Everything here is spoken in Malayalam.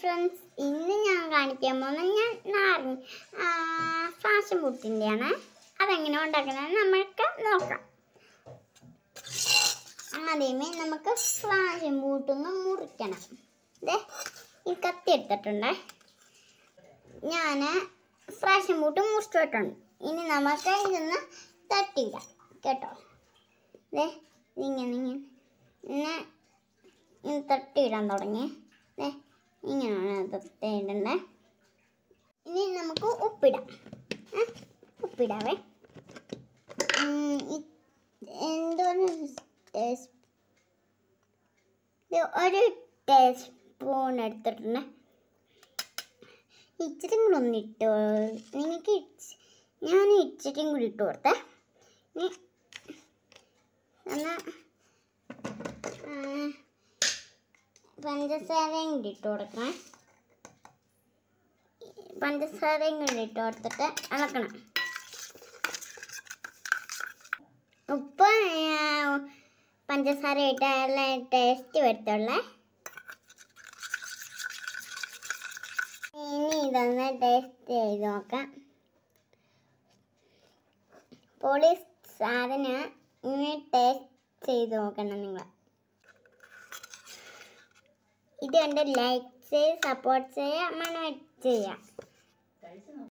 ഫ്രണ്ട്സ് ഇന്ന് ഞാൻ കാണിക്കാൻ പോകുന്നത് ഞാൻ നാരങ്ങ ഫാഷൻ ഫുഡിൻ്റെയാണ് അതെങ്ങനെ ഉണ്ടാക്കുന്നത് നമ്മൾക്ക് നോക്കാം ആദ്യമേ നമുക്ക് ഫ്ലാഷൻ ബൂട്ടൊന്ന് മുറിക്കണം ദേ ഈ കത്തി എടുത്തിട്ടുണ്ട് ഞാൻ ഫ്രാഷൻ ബൂട്ട് മുറിച്ചിട്ടുണ്ട് ഇനി നമുക്ക് ഇതൊന്ന് തട്ടിയിടാം കേട്ടോ ദേ ഇങ്ങനെ ഇങ്ങനെ ഇങ്ങനെ ഇങ്ങനെ തട്ടിയിടാൻ തുടങ്ങി ദേ ഇങ്ങനെയാണ് തട്ടിയിടണ്ടേ ഇനി നമുക്ക് ഉപ്പിടാം ഏ? ഉപ്പിടാവേ ഉം, ഇ- എന്തോരം ടേസ്- ഇത് ഒരു ടീസ്പൂൺ എടുത്തിട്ടുണ്ട് ഇച്ചിരി കൂടെ ഒന്ന് ഇട്ട് നിങ്ങൾക്ക് ഇച്ചി- ഞാൻ ഇച്ചിരിയും കൂടി ഇട്ട് കൊടുത്തേ ഇനി എന്നാൽ പഞ്ചസാരയും കൂടി ഇട്ട് കൊടുക്കണം പഞ്ചസാരയും കൂടി ഇട്ട് കൊടുത്തിട്ട് ഇളക്കണം ഉപ്പ് ആ, പഞ്ചസാര ഇട്ടാൽ ടേസ്റ്റ് വരത്തുള്ളേ ഇനി ഇതൊന്ന് ടേസ്റ്റ് ചെയ്ത് നോക്കാം പൊളി സാധനം ഇനി ടേസ്റ്റ് ചെയ്ത് നോക്കണം നിങ്ങൾ ഇത് കണ്ട് ലൈക്ക് ചെയ്യുക സപ്പോർട്ട് ചെയ്യുക മണ ചെയ്യുക